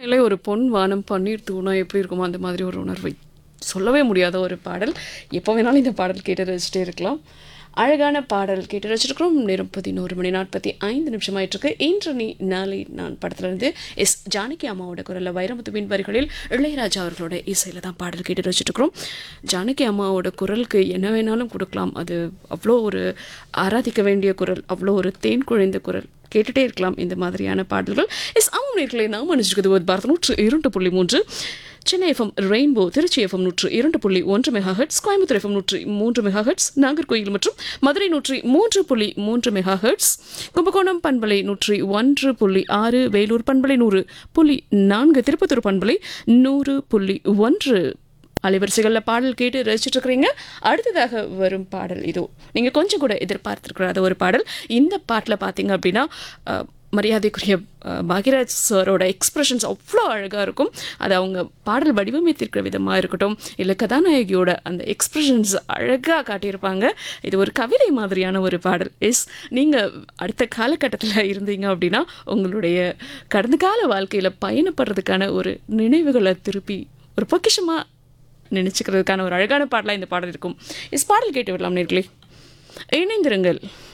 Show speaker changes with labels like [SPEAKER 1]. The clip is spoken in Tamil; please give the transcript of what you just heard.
[SPEAKER 1] இல்லை ஒரு பொன் வானம் பன்னீர் தூணா எப்படி இருக்குமோ அந்த மாதிரி ஒரு உணர்வை சொல்லவே முடியாத ஒரு பாடல் எப்போ வேணாலும் இந்த பாடல் கேட்டு ரசிச்சிட்டே இருக்கலாம் அழகான பாடல் கேட்டு ரசிச்சிருக்கிறோம் நேரம் பதினோரு மணி நாற்பத்தி ஐந்து நிமிஷம் ஆயிட்டிருக்கு இன்று நீ நாளை நான் படத்துலேருந்து எஸ் ஜானகி அம்மாவோட குரலில் வைரமுத்துவின் வரிகளில் இளையராஜா அவர்களோட இசையில் தான் பாடல் கேட்டு ரசிச்சிட்ருக்கிறோம் ஜானகி அம்மாவோட குரலுக்கு என்ன வேணாலும் கொடுக்கலாம் அது அவ்வளோ ஒரு ஆராதிக்க வேண்டிய குரல் அவ்வளோ ஒரு தேன் குழைந்த குரல் கேட்டுட்டே இருக்கலாம் இந்த மாதிரியான பாடல்கள் எஸ் ஆமாம் நேர்களை நாம் அணிஞ்சிருக்கிறது ஒரு பாரத நூற்று இரண்டு புள்ளி மூன்று Chennai FM rainbow Tiruchi FM நூற்று இரண்டு புள்ளி ஒன்று மெகா ஹெட்ஸ் கோயம்புத்தூர் எஃப்எம் நூற்றி மூன்று மெகா ஹெட்ஸ் நாகர்கோயில் மற்றும் மதுரை நூற்றி மூன்று புள்ளி மூன்று மெகா ஹெட்ஸ் கும்பகோணம் பண்பலை நூற்றி ஒன்று புள்ளி ஆறு வேலூர் பண்பலை நூறு புள்ளி நான்கு திருப்பத்தூர் பண்பலை நூறு புள்ளி ஒன்று அலைவரிசைகளில் பாடல் கேட்டு ரசிச்சுட்டு இருக்கிறீங்க அடுத்ததாக வரும் பாடல் இதோ நீங்கள் கொஞ்சம் கூட எதிர்பார்த்துருக்காத ஒரு பாடல் இந்த பாட்டில் பார்த்தீங்க அப்படின்னா அஹ், மரியாதைக்குரிய அஹ், பாக்யராஜ் சாரோட எக்ஸ்பிரஷன்ஸ் அவ்வளோ அழகாக இருக்கும் அது அவங்க பாடல் வடிவமைத்திருக்கிற விதமாக இருக்கட்டும் இல்லை கதாநாயகியோட அந்த எக்ஸ்பிரஷன்ஸ் அழகாக காட்டியிருப்பாங்க இது ஒரு கவிதை மாதிரியான ஒரு பாடல் எஸ் நீங்கள் அடுத்த காலகட்டத்தில் இருந்தீங்க அப்படின்னா உங்களுடைய கடந்த கால வாழ்க்கையில் பயணப்படுறதுக்கான ஒரு நினைவுகளை திருப்பி ஒரு பொக்கிஷமாக நினச்சிக்கிறதுக்கான ஒரு அழகான பாடலாக இந்த பாடல் இருக்கும் இஸ் பாடல் கேட்டு விடலாம் நேர்களே இணைந்திருங்கள்